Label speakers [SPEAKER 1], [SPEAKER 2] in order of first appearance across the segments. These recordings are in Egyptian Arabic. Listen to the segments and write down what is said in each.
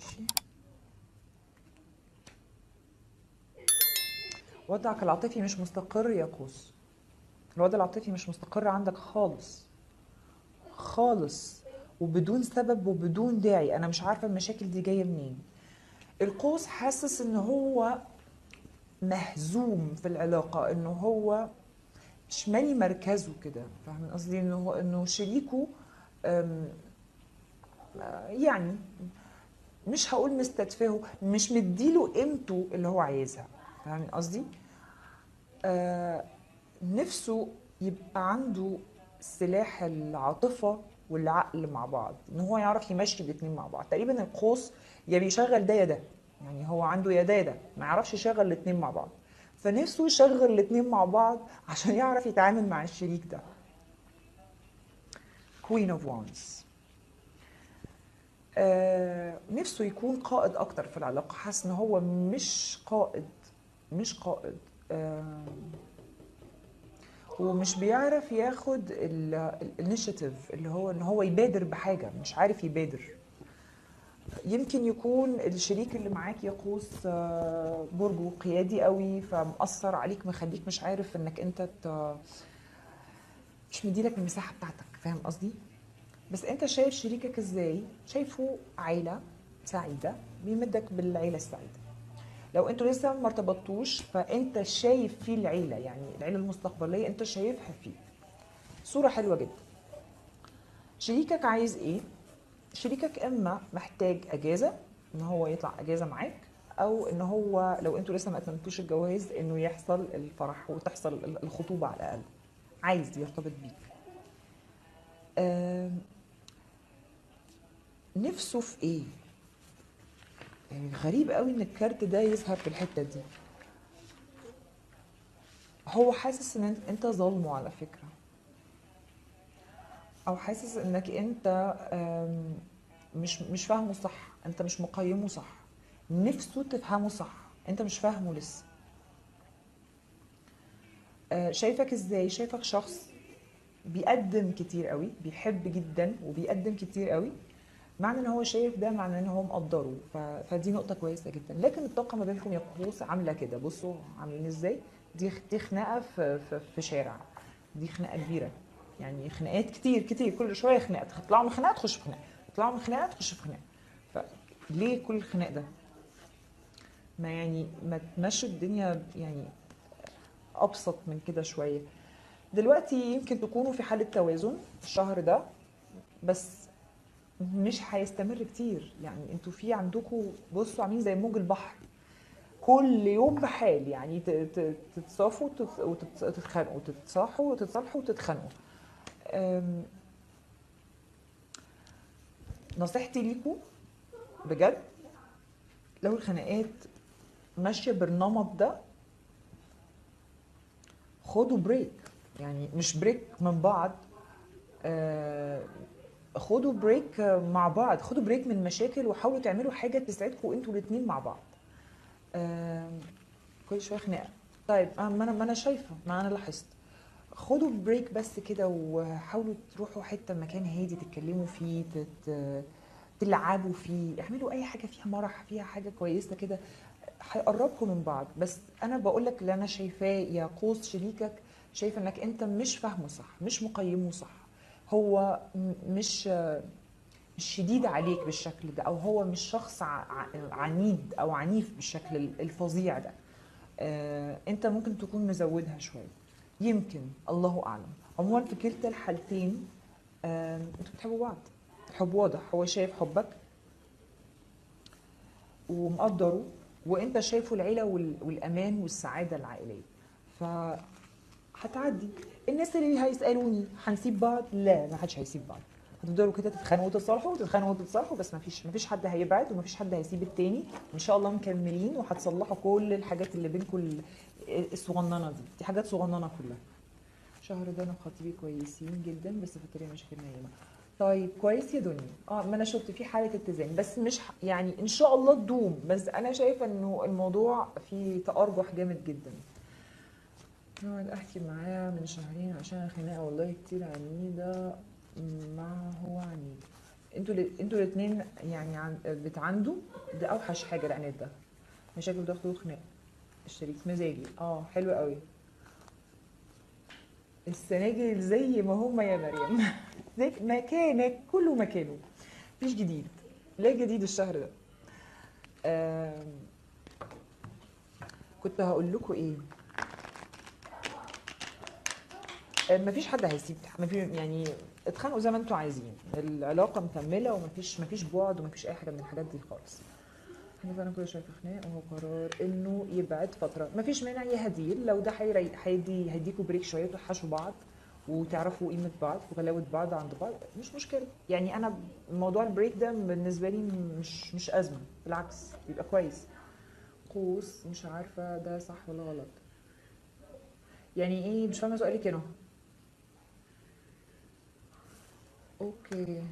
[SPEAKER 1] ماشي وضعك العاطفي مش مستقر يا قوس الوضع العاطفي مش مستقر عندك خالص خالص وبدون سبب وبدون داعي انا مش عارفه المشاكل دي جايه منين القوس حاسس ان هو مهزوم في العلاقه انه هو مش مالي مركزه كده فاهم قصدي انه هو انه شريكه أم، آه، يعني مش هقول مستتفهه مش مديله قيمته اللي هو عايزها فاهم قصدي آه نفسه يبقى عنده سلاح العاطفة والعقل مع بعض ان هو يعرف يمشي الاتنين مع بعض تقريبا القوس يا بيشغل ده يا ده يعني هو عنده يا ده يا ده ما يعرفش يشغل الاتنين مع بعض فنفسه يشغل الاتنين مع بعض عشان يعرف يتعامل مع الشريك ده Queen of Wands آه نفسه يكون قائد اكتر في العلاقه حاسس ان هو مش قائد مش قائد آه ومش بيعرف ياخد الانيشيتيف اللي هو ان هو يبادر بحاجه مش عارف يبادر يمكن يكون الشريك اللي معاك يقوس آه، برجه قيادي قوي فمأثر عليك مخليك مش عارف انك انت ت... مش مديلك المساحه بتاعتك فاهم قصدي بس انت شايف شريكك ازاي شايفه عيله سعيده بيمدك بالعيله السعيده لو انتوا لسه ما ارتبطتوش فانت شايف فيه العيله يعني العيله المستقبليه انت شايفها فيه صوره حلوه جدا شريكك عايز ايه شريكك اما محتاج اجازه ان هو يطلع اجازه معاك او ان هو لو انتوا لسه ما اتممتوش الجواز انه يحصل الفرح وتحصل الخطوبه على الاقل عايز يرتبط بيك آم، نفسه في ايه يعني غريب قوي ان الكارت ده يظهر في الحته دي هو حاسس ان انت- انت ظالمه على فكره او حاسس انك انت آم، مش مش فاهمه صح انت مش مقيمه صح نفسه تفهمه صح انت مش فاهمه لسه آه، شايفك ازاي شايفك شخص بيقدم كتير قوي بيحب جدا وبيقدم كتير قوي معنى ان هو شايف ده معنى ان هو مقدره ف... فدي نقطه كويسه جدا لكن الطاقه ما بينكم يا قوس عامله كده بصوا عاملين ازاي دي دي خناقه في في, في شارع دي خناقه كبيره يعني خناقات كتير كتير كل شويه خناقه تطلعوا من خناقه تخش في خناقه تطلعوا من خناقه تخش في خناقه فليه كل الخناق ده ما يعني ما تمشوا الدنيا يعني ابسط من كده شويه دلوقتي يمكن تكونوا في حاله توازن الشهر ده بس مش هيستمر كتير يعني انتوا في عندكم بصوا عاملين زي موج البحر كل يوم بحال يعني ت- ت- تتصافوا وتت- وتت- وتتخانقوا تتصاحوا وتتصالحوا وتتخانقوا أم، نصيحتي ليكم بجد لو الخناقات ماشيه بالنمط ده خدوا بريك يعني مش بريك من بعض آه، خدوا بريك مع بعض خدوا بريك من المشاكل وحاولوا تعملوا حاجه تسعدكم انتوا الاثنين مع بعض آم، كل شويه خناقه طيب آه، ما انا ما انا شايفه ما انا لاحظت خدوا بريك بس كده وحاولوا تروحوا حته مكان هادي تتكلموا فيه تت... تلعبوا فيه اعملوا اي حاجه فيها مرح فيها حاجه كويسه كده هيقربكم من بعض بس انا بقول لك اللي انا شايفاه يا قوس شريكك شايفه انك انت مش فاهمه صح مش مقيمه صح هو م- مش مش شديد عليك بالشكل ده او هو مش شخص ع- ع- عنيد او عنيف بالشكل الفظيع ده آه، انت ممكن تكون مزودها شويه يمكن الله اعلم عموما في كلتا الحالتين آه، انتوا بتحبوا بعض الحب واضح هو شايف حبك ومقدره وانت شايفه العيله وال- والامان والسعاده العائليه ف هتعدي الناس اللي هيسالوني هنسيب بعض لا ما حدش هيسيب بعض هتفضلوا كده تتخانقوا وتتصالحوا وتتخانقوا وتتصالحوا بس ما فيش ما فيش حد هيبعد وما فيش حد هيسيب التاني ان شاء الله مكملين وهتصلحوا كل الحاجات اللي بينكم ال- الصغننه دي دي حاجات صغننه كلها الشهر ده انا وخطيبي كويسين جدا بس في الطريق مشاكلنا ياما طيب كويس يا دنيا اه ما انا شفت في حاله اتزان بس مش ح- يعني ان شاء الله تدوم بس انا شايفه انه الموضوع فيه تارجح جامد جدا اقعد احكي معاه من شهرين عشان خناقه والله كتير عنيده ما هو عنيد انتوا ال- انتوا الاثنين يعني عن... بتعندوا ده اوحش حاجه العناد ده مشاكل ضغط وخناق الشريك مزاجي اه حلو قوي السناجل زي ما هما يا مريم زي مكانك كله مكانه مفيش جديد لا جديد الشهر ده آم، كنت هقول لكم ايه آه، مفيش حد هيسيب مفيش يعني اتخانقوا زي ما انتوا عايزين العلاقه مكمله ومفيش مفيش بعد ومفيش اي حاجه من الحاجات دي خالص احنا فعلا كل شويه في خناق وهو قرار انه يبعد فتره مفيش مانع يهديه لو ده هيري- هيدي هيديكوا بريك شويه وتوحشوا بعض وتعرفوا قيمه بعض وغلاوه بعض عند بعض مش مشكله يعني انا موضوع البريك ده بالنسبه لي مش مش ازمه بالعكس بيبقى كويس قوس مش عارفه ده صح ولا غلط يعني ايه مش فاهمه سؤالك هنا اوكي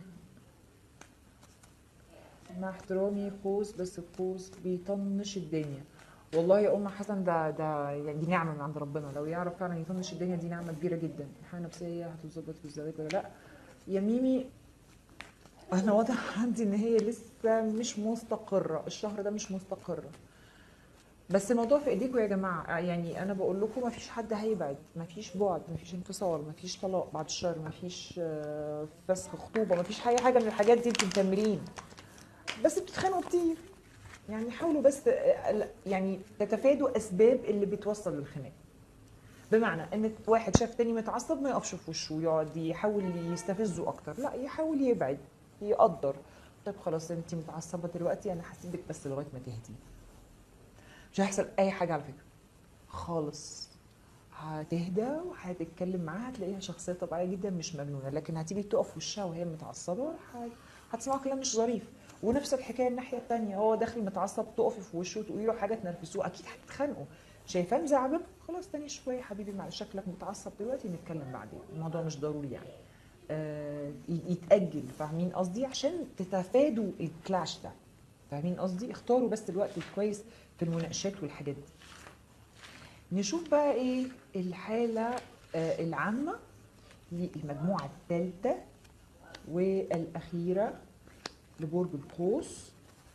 [SPEAKER 1] مع احترامي قوس بس القوس بيطنش الدنيا والله يا ام حسن ده ده يعني دي نعمه من عند ربنا لو يعرف فعلا يطنش الدنيا دي نعمه كبيره جدا الحاله النفسيه هتظبط في الزواج ولا لا يا ميمي انا واضح عندي ان هي لسه مش مستقره الشهر ده مش مستقره بس الموضوع في ايديكم يا جماعه يعني انا بقول لكم ما فيش حد هيبعد ما فيش بعد ما فيش انفصال ما فيش طلاق بعد الشر ما فيش آه، فسخ خطوبه ما فيش اي حاجه من الحاجات دي انتوا مكملين بس بتتخانقوا كتير يعني حاولوا بس آه، يعني تتفادوا اسباب اللي بتوصل للخناق بمعنى ان واحد شاف تاني متعصب ما يقفش في وشه ويقعد يحاول يستفزه اكتر لا يحاول يبعد يقدر طيب خلاص انت متعصبه دلوقتي انا هسيبك بس لغايه ما تهدي مش هيحصل اي حاجه على فكره خالص هتهدى وهتتكلم معاها هتلاقيها شخصيه طبيعيه جدا مش مجنونه لكن هتيجي تقف في وشها وهي متعصبه ه- هتسمعوا كلام مش ظريف ونفس الحكايه الناحيه التانية هو داخل متعصب تقفي في وشه وتقولي له حاجه تنرفزوه اكيد هتتخانقوا شايفاه مزعبب خلاص تاني شويه حبيبي مع شكلك متعصب دلوقتي نتكلم بعدين الموضوع مش ضروري يعني آه ي- يتاجل فاهمين قصدي عشان تتفادوا الكلاش ده فاهمين قصدي اختاروا بس الوقت الكويس في المناقشات والحاجات دي نشوف بقى ايه الحاله آه العامه للمجموعه الثالثه والاخيره لبرج القوس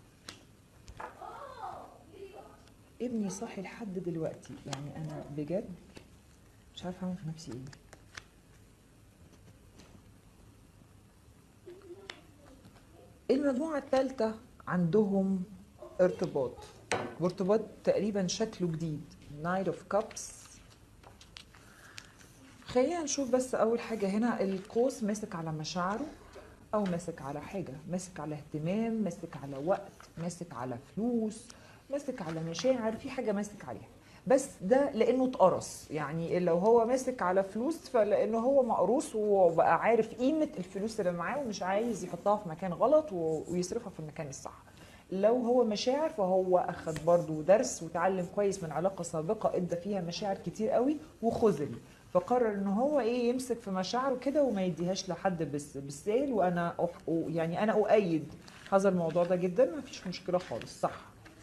[SPEAKER 1] ابني صاحي لحد دلوقتي يعني انا بجد مش عارفه اعمل في نفسي ايه المجموعة الثالثة عندهم ارتباط وارتباط تقريبا شكله جديد Knight of Cups خلينا نشوف بس أول حاجة هنا القوس ماسك على مشاعره أو ماسك على حاجة ماسك على اهتمام ماسك على وقت ماسك على فلوس ماسك على مشاعر في حاجة ماسك عليها بس ده لانه اتقرص يعني لو هو ماسك على فلوس فلانه هو مقروص وبقى عارف قيمه الفلوس اللي معاه ومش عايز يحطها في مكان غلط و- ويصرفها في المكان الصح لو هو مشاعر فهو اخد برضو درس وتعلم كويس من علاقه سابقه ادى فيها مشاعر كتير قوي وخذل فقرر ان هو ايه يمسك في مشاعره كده وما يديهاش لحد بس بالسال وانا أح- يعني انا اؤيد هذا الموضوع ده جدا ما فيش مشكله خالص صح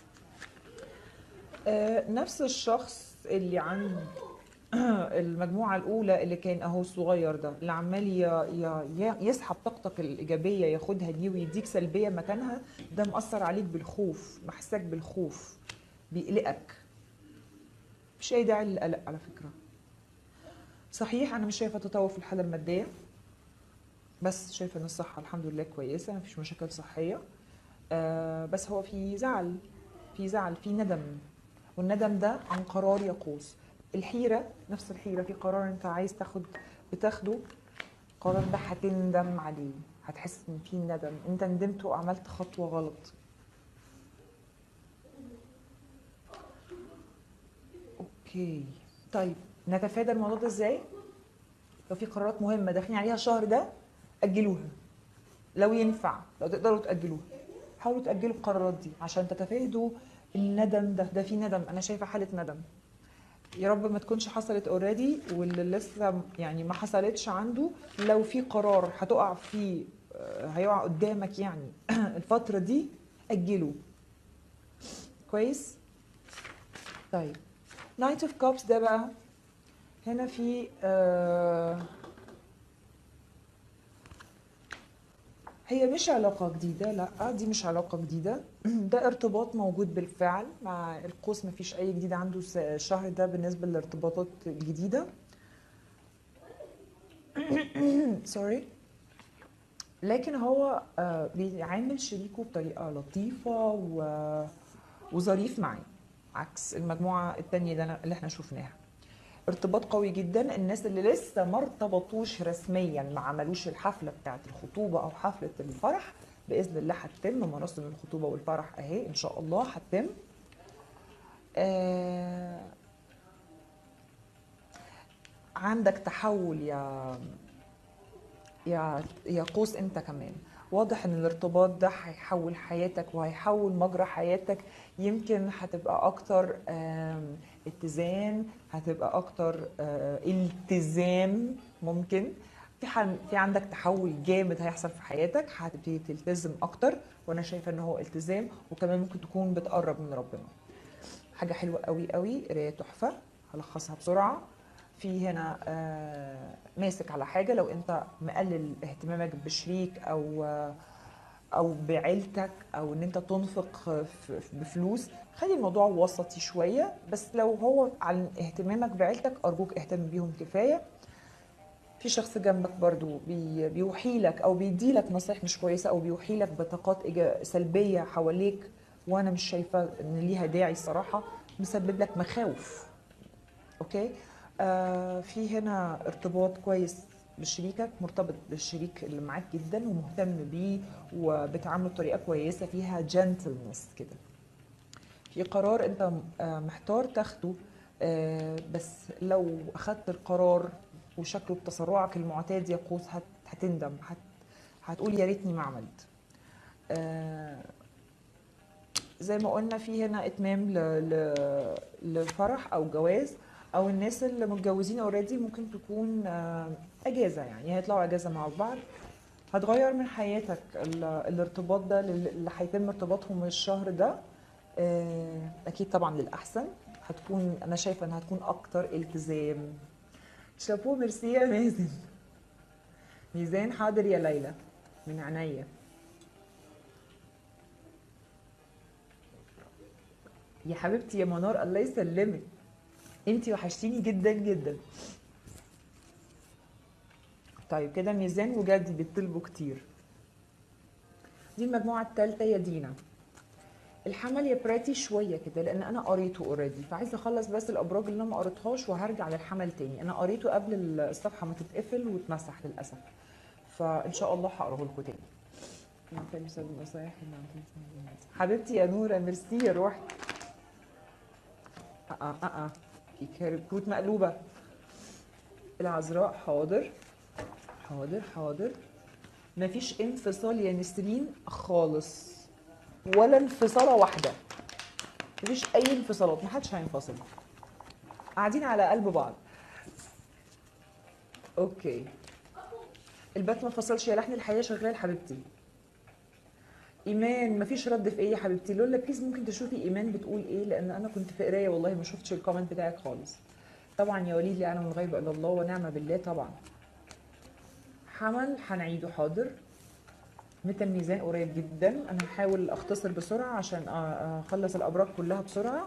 [SPEAKER 1] آه، نفس الشخص اللي عند المجموعة الأولى اللي كان أهو الصغير ده اللي عمال ي- ي- ي- يسحب طاقتك الإيجابية ياخدها دي ويديك سلبية مكانها ده مأثر عليك بالخوف محسك بالخوف بيقلقك مش أي داعي للقلق على فكرة صحيح أنا مش شايفة تطور في الحالة المادية بس شايفة إن الصحة الحمد لله كويسة مفيش مشاكل صحية آه بس هو في زعل في زعل في ندم والندم ده عن قرار يقوس الحيرة نفس الحيرة في قرار انت عايز تاخد بتاخده القرار ده هتندم عليه هتحس ان في ندم انت ندمت وعملت خطوة غلط اوكي طيب نتفادى الموضوع ده ازاي لو في قرارات مهمة داخلين عليها الشهر ده أجلوها لو ينفع لو تقدروا تأجلوها حاولوا تأجلوا القرارات دي عشان تتفادوا الندم ده ده في ندم أنا شايفة حالة ندم يا رب ما تكونش حصلت اوريدي واللي لسه يعني ما حصلتش عنده لو في قرار هتقع فيه آه، هيقع قدامك يعني الفترة دي أجله كويس طيب نايت اوف كابس ده بقى هنا في آه هي مش علاقة جديدة لا دي مش علاقة جديدة ده ارتباط موجود بالفعل مع القوس مفيش أي جديد عنده الس- الشهر ده بالنسبة للارتباطات الجديدة سوري لكن هو آه، بيعامل شريكه بطريقة لطيفة و... وظريف معاه عكس المجموعة التانية اللي, أنا... اللي احنا شفناها ارتباط قوي جدا الناس اللي لسه ما ارتبطوش رسميا ما عملوش الحفلة بتاعت الخطوبة أو حفلة الفرح بإذن الله هتتم مراسم الخطوبة والفرح أهي إن شاء الله هتتم آه... عندك تحول يا يا يا قوس انت كمان واضح ان الارتباط ده هيحول حياتك وهيحول مجرى حياتك يمكن هتبقى اكتر آم، اتزان هتبقى اكتر آه، التزام ممكن في حن في عندك تحول جامد هيحصل في حياتك هتبتدي تلتزم اكتر وانا شايفه ان هو التزام وكمان ممكن تكون بتقرب من ربنا حاجه حلوه قوي قوي قرايه تحفه هلخصها بسرعه في هنا آه، ماسك على حاجه لو انت مقلل اهتمامك بشريك او آه، او بعيلتك او ان انت تنفق في- في- بفلوس خلي الموضوع وسطي شويه بس لو هو عن اهتمامك بعيلتك ارجوك اهتم بيهم كفايه في شخص جنبك برضو بي بيوحي لك او بيدي لك نصايح مش كويسه او بيوحي لك بطاقات إيجا- سلبيه حواليك وانا مش شايفه ان ليها داعي الصراحه مسبب لك مخاوف اوكي آه في هنا ارتباط كويس بشريكك مرتبط بالشريك اللي معاك جدا ومهتم بيه وبتعامله بطريقه كويسه فيها جنتلنس كده في قرار انت آه، محتار تاخده آه، بس لو اخدت القرار وشكله بتسرعك المعتاد يا قوس هت- هتندم هت هتقول يا ريتني ما عملت آه، زي ما قلنا في هنا اتمام ل... ل... لفرح او جواز او الناس اللي متجوزين اوريدي ممكن تكون آه، اجازه يعني هيطلعوا اجازه مع بعض هتغير من حياتك ال... الارتباط ده لل- اللي هيتم ارتباطهم الشهر ده آه، اكيد طبعا للاحسن هتكون انا شايفه انها هتكون اكتر التزام شابو ميرسي يا مازن ميزان حاضر يا ليلى من عينيا يا حبيبتي يا منار الله يسلمك انتي وحشتيني جدا جدا طيب كده ميزان وجدي بيطلبوا كتير دي المجموعة التالتة يا دينا الحمل يا براتي شوية كده لأن أنا قريته اوريدي فعايزة أخلص بس الأبراج اللي أنا ما قريتهاش وهرجع للحمل تاني أنا قريته قبل الصفحة ما تتقفل وتمسح للأسف فإن شاء الله هقراه لكم تاني عارفة بسبب النصايح اللي عم تنسى. حبيبتي يا نورة ميرسي يا روحي اه اه اه اه في كروت مقلوبة العذراء حاضر حاضر حاضر مفيش انفصال يا نسرين خالص ولا انفصالة واحدة مفيش أي انفصالات محدش هينفصل قاعدين على قلب بعض اوكي البات ما فصلش يا لحن الحياة شغال حبيبتي ايمان مفيش رد في ايه يا حبيبتي لولا بليز ممكن تشوفي ايمان بتقول ايه لان انا كنت في قرايه والله ما شفتش الكومنت بتاعك خالص طبعا يا وليد لا انا من الغيب الا الله ونعم بالله طبعا حمل هنعيده حاضر متى الميزان قريب جدا انا هحاول اختصر بسرعه عشان أ- اخلص الابراج كلها بسرعه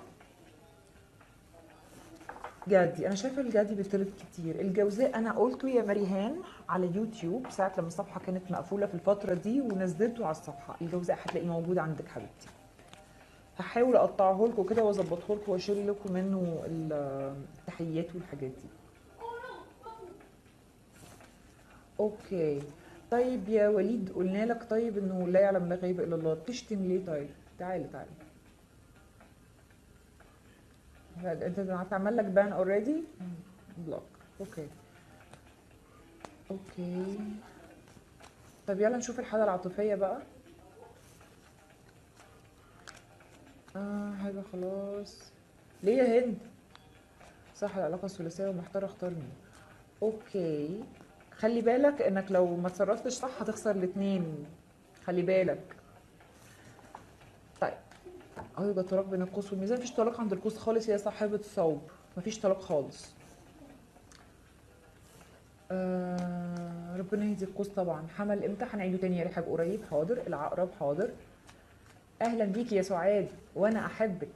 [SPEAKER 1] جدي انا شايفه الجدي بيطلب كتير الجوزاء انا قلته يا مريهان على يوتيوب ساعه لما الصفحه كانت مقفوله في الفتره دي ونزلته على الصفحه الجوزاء هتلاقيه موجود عندك حبيبتي هحاول اقطعه لكم كده واظبطه لكم واشيل لكم منه التحيات والحاجات دي اوكي طيب يا وليد قلنا لك طيب انه لا يعلم لا غيب الا الله بتشتم ليه طيب تعالى تعالى انت هتعمل لك بان اوريدي بلوك اوكي اوكي طب يلا نشوف الحالة العاطفية بقى اه حاجة خلاص ليه يا هند صح العلاقة الثلاثية ومحتار اختار مين اوكي خلي بالك انك لو ما تصرفتش صح هتخسر الاتنين خلي بالك طيب اه يبقى طلاق بين القوس والميزان مفيش طلاق عند القوس خالص يا صاحبة الثوب مفيش طلاق خالص آه ربنا يهدي القوس طبعا حمل امتى هنعيده تاني يا رحاب قريب حاضر العقرب حاضر اهلا بيكي يا سعاد وانا احبك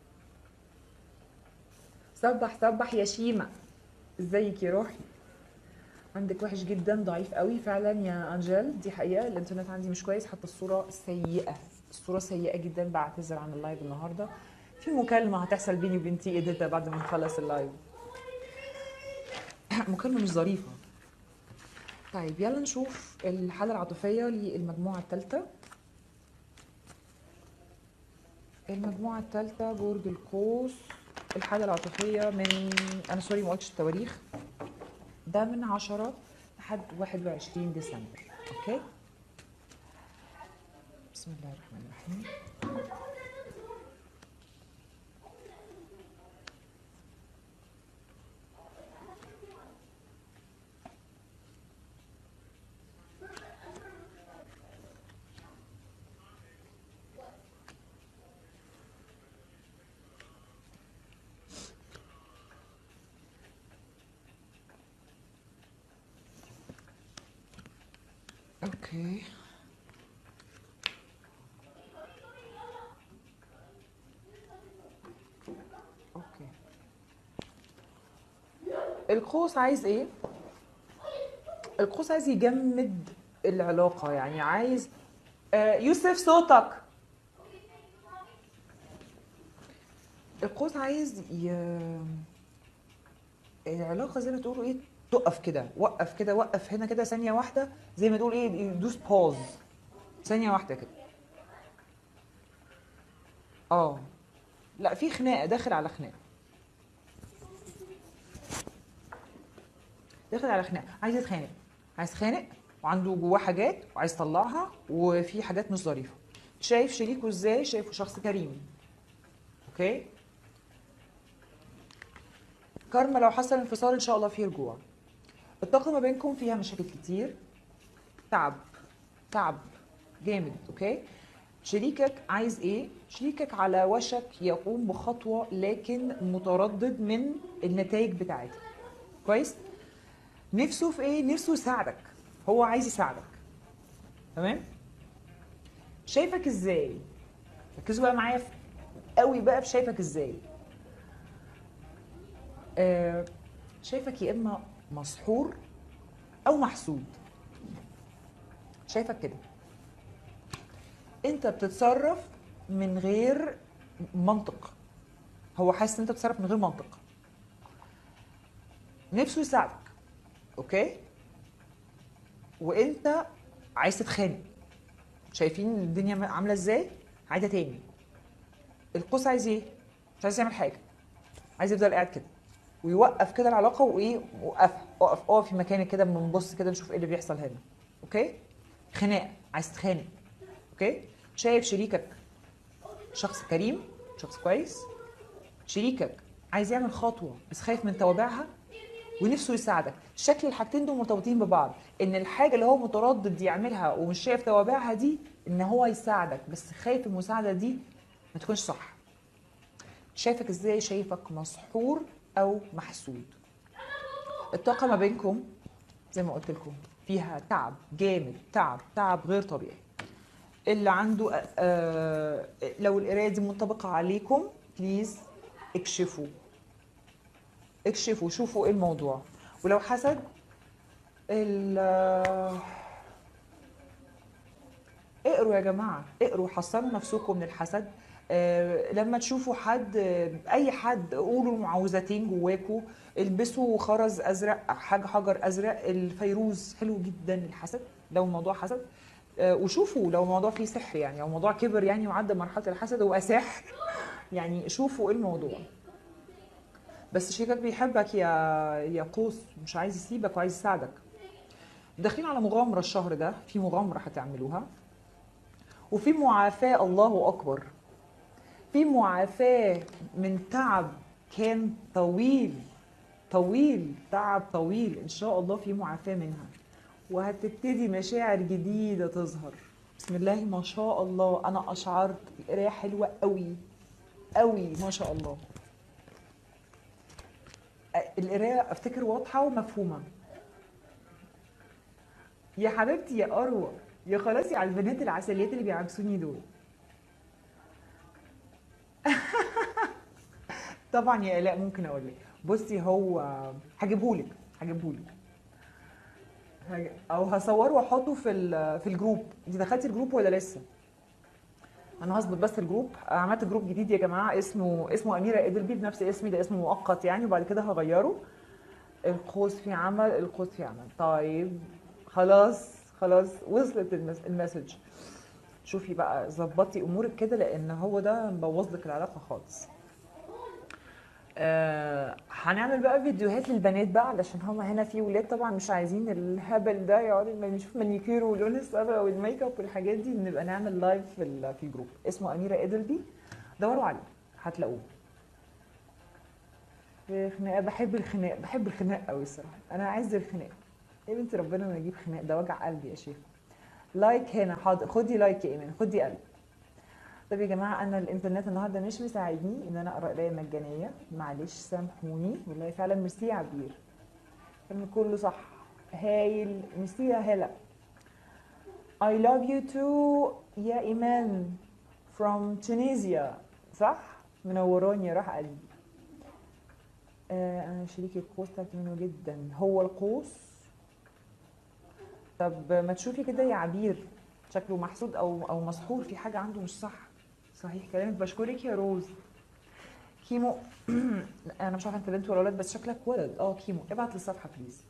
[SPEAKER 1] صبح صبح يا شيماء ازيك يا روحي عندك وحش جدا ضعيف قوي فعلا يا انجل دي حقيقه الانترنت عندي مش كويس حتى الصوره سيئه الصوره سيئه جدا بعتذر عن اللايف النهارده في مكالمه هتحصل بيني وبين تي اديتا بعد ما نخلص اللايف مكالمه مش ظريفه طيب يلا نشوف الحاله العاطفيه للمجموعه الثالثه المجموعه الثالثه برج القوس الحاله العاطفيه من انا سوري ما قلتش التواريخ ده من 10 لحد 21 ديسمبر اوكي بسم الله الرحمن الرحيم اوكي اوكي القوس عايز ايه القوس عايز يجمد العلاقة يعني عايز آه يوسف صوتك القوس عايز ي... العلاقة زي ما تقولوا ايه تقف كده وقف كده وقف هنا كده ثانية واحدة زي ما تقول ايه يدوس باوز ثانية واحدة كده اه لا في خناقة داخل على خناقة داخل على خناقة عايز يتخانق عايز يتخانق وعنده جواه حاجات وعايز يطلعها وفي حاجات مش ظريفة شايف شريكه ازاي شايفه شخص كريم اوكي كارما لو حصل انفصال ان شاء الله في رجوع الطاقة ما بينكم فيها مشاكل كتير تعب تعب جامد اوكي شريكك عايز ايه شريكك على وشك يقوم بخطوة لكن متردد من النتائج بتاعتها كويس نفسه في ايه نفسه يساعدك هو عايز يساعدك تمام شايفك ازاي ركزوا بقى معايا في- قوي بقى في شايفك ازاي آه شايفك يا اما مسحور او محسود شايفك كده انت بتتصرف من غير منطق هو حاسس ان انت بتتصرف من غير منطق نفسه يساعدك اوكي وانت عايز تتخانق شايفين الدنيا عامله ازاي عايزه تاني القوس عايز ايه مش عايز يعمل حاجه عايز يفضل قاعد كده ويوقف كده العلاقه وايه وقفها اقف اقف في مكانك كده بنبص كده نشوف ايه اللي بيحصل هنا اوكي خناقه عايز تتخانق اوكي شايف شريكك شخص كريم شخص كويس شريكك عايز يعمل خطوه بس خايف من توابعها ونفسه يساعدك شكل الحاجتين دول مرتبطين ببعض ان الحاجه اللي هو متردد يعملها ومش شايف توابعها دي ان هو يساعدك بس خايف المساعده دي ما تكونش صح شايفك ازاي شايفك مسحور او محسود الطاقه ما بينكم زي ما قلت لكم فيها تعب جامد تعب تعب غير طبيعي اللي عنده آه، آه، لو القرايه دي منطبقه عليكم بليز اكشفوا اكشفوا شوفوا ايه الموضوع ولو حسد ال آه، اقروا يا جماعه اقروا حصنوا نفسكم من الحسد آه، لما تشوفوا حد آه، اي حد قولوا معوذتين جواكوا البسوا خرز ازرق حاجه حجر ازرق الفيروز حلو جدا الحسد لو الموضوع حسد آه، وشوفوا لو الموضوع فيه سحر يعني او الموضوع كبر يعني وعدى مرحله الحسد وبقى سحر يعني شوفوا ايه الموضوع بس شريكك بيحبك يا يا قوس مش عايز يسيبك وعايز يساعدك داخلين على مغامره الشهر ده في مغامره هتعملوها وفي معافاه الله اكبر في معافاه من تعب كان طويل طويل تعب طويل ان شاء الله في معافاه منها وهتبتدي مشاعر جديده تظهر بسم الله ما شاء الله انا اشعرت القرايه حلوه قوي قوي ما شاء الله القرايه افتكر واضحه ومفهومه يا حبيبتي يا اروى يا خلاص على البنات العسليات اللي بيعكسوني دول طبعا يا الاء ممكن اقول لك بصي هو هجيبهولك هجيبهولك هج- او هصوره واحطه في ال- في الجروب انت دخلتي الجروب ولا لسه انا هظبط بس الجروب عملت جروب جديد يا جماعه اسمه اسمه اميره ادلبي بنفس اسمي ده اسمه مؤقت يعني وبعد كده هغيره القوس في عمل القوس في عمل طيب خلاص خلاص وصلت المس... المسج شوفي بقى ظبطي امورك كده لان هو ده مبوظ لك العلاقه خالص آه هنعمل بقى فيديوهات للبنات بقى علشان هما هنا في ولاد طبعا مش عايزين الهبل ده يقعدوا لما نشوف مانيكير ولون الصبغه والميك اب والحاجات دي نبقى نعمل لايف في ال- في الجروب اسمه اميره ادلبي دوروا عليه هتلاقوه في خناقه بحب الخناق بحب الخناق قوي الصراحه انا عايز الخناق يا بنتي ربنا ما يجيب خناق ده وجع قلبي يا شيخ لايك هنا حاضر خدي لايك يا ايمان خدي قلب طب يا جماعه انا الانترنت النهارده مش مساعدني ان انا اقرا قرايه مجانيه معلش سامحوني والله فعلا ميرسي يا عبير كان كله صح هايل ميرسي يا هلا I love you too يا ايمان from Tunisia صح منوراني يا روح قلبي آه انا شريك القوس تعبت منه جدا هو القوس طب ما تشوفي كده يا عبير شكله محسود او او مسحور في حاجه عنده مش صح صحيح كلامك بشكرك يا روز كيمو انا مش عارفه انت بنت ولا ولد بس شكلك ولد اه كيمو ابعت للصفحه بليز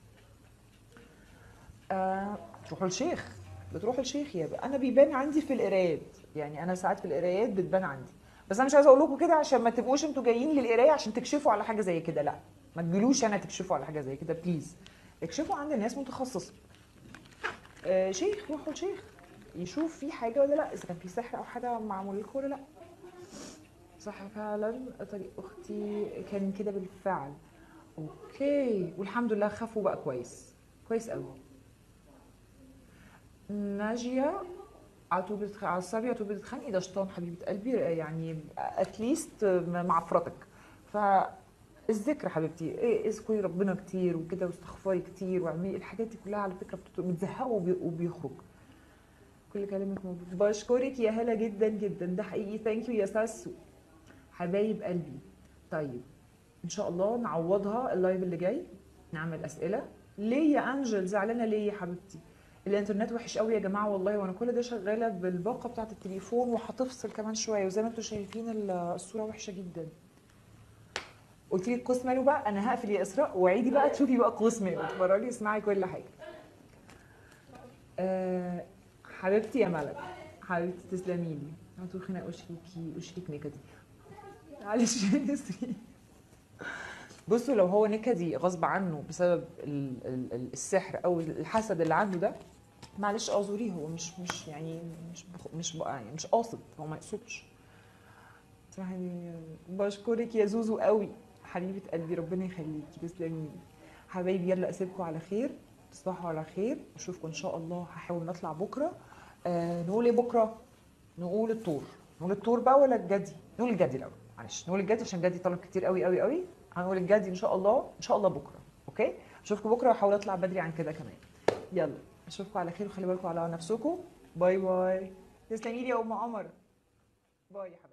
[SPEAKER 1] آه تروحوا الشيخ بتروحوا الشيخ يا بقى. انا بيبان عندي في القرايات يعني انا ساعات في القرايات بتبان عندي بس انا مش عايزه اقول لكم كده عشان ما تبقوش انتوا جايين للقرايه عشان تكشفوا على حاجه زي كده لا ما تجيلوش انا تكشفوا على حاجه زي كده بليز اكشفوا عند الناس متخصصه آه شيخ روحوا الشيخ يشوف في حاجه ولا لا اذا كان في سحر او حاجه معمول لكم ولا لا صح فعلا طريق اختي كان كده بالفعل اوكي والحمد لله خافوا بقى كويس كويس قوي ناجيه على طول بتخ... على الصبي على طول بتتخانقي ده شيطان حبيبه قلبي يعني اتليست معفرتك فالذكر حبيبتي ايه اذكري ربنا كتير وكده واستغفري كتير واعملي الحاجات دي كلها على فكره بتت- بتزهقه وبي... وبيخرج كل كلامك موجود بشكرك يا هلا جدا جدا ده حقيقي ثانك يو يا ساسو حبايب قلبي طيب ان شاء الله نعوضها اللايف اللي جاي نعمل اسئله ليه يا انجل زعلانه ليه يا حبيبتي الانترنت وحش قوي يا جماعه والله وانا كل ده شغاله بالباقه بتاعه التليفون وهتفصل كمان شويه وزي ما انتم شايفين ال- الصوره وحشه جدا قلت لي القوس ماله بقى انا هقفل يا اسراء وعيدي بقى تشوفي بقى قوس ماله اتفرجي اسمعي كل حاجه أه حبيبتي يا ملك حبيبتي تسلمي لي هاتوا خناق اشريكي اشريك نكدي معلش يا نسرين بصوا لو هو نكدي غصب عنه بسبب ال- ال- ال- السحر او الحسد اللي عنده ده معلش اعذريه هو مش مش يعني مش بخ- مش بقى يعني مش قاصد هو ما يقصدش يعني بشكرك يا زوزو قوي حبيبه قلبي ربنا يخليكي تسلمي لي حبايبي يلا اسيبكم على خير تصبحوا على خير اشوفكم ان شاء الله هحاول نطلع بكره آه نقول ايه بكره نقول الطور نقول الطور بقى ولا الجدي نقول الجدي الاول معلش نقول الجدي عشان الجدي طلب كتير قوي قوي قوي هنقول الجدي ان شاء الله ان شاء الله بكره اوكي اشوفكم بكره واحاول اطلع بدري عن كده كمان يلا اشوفكم على خير وخلي بالكم على نفسكم باي باي تسلمي لي يا ام عمر باي يا حبيبتي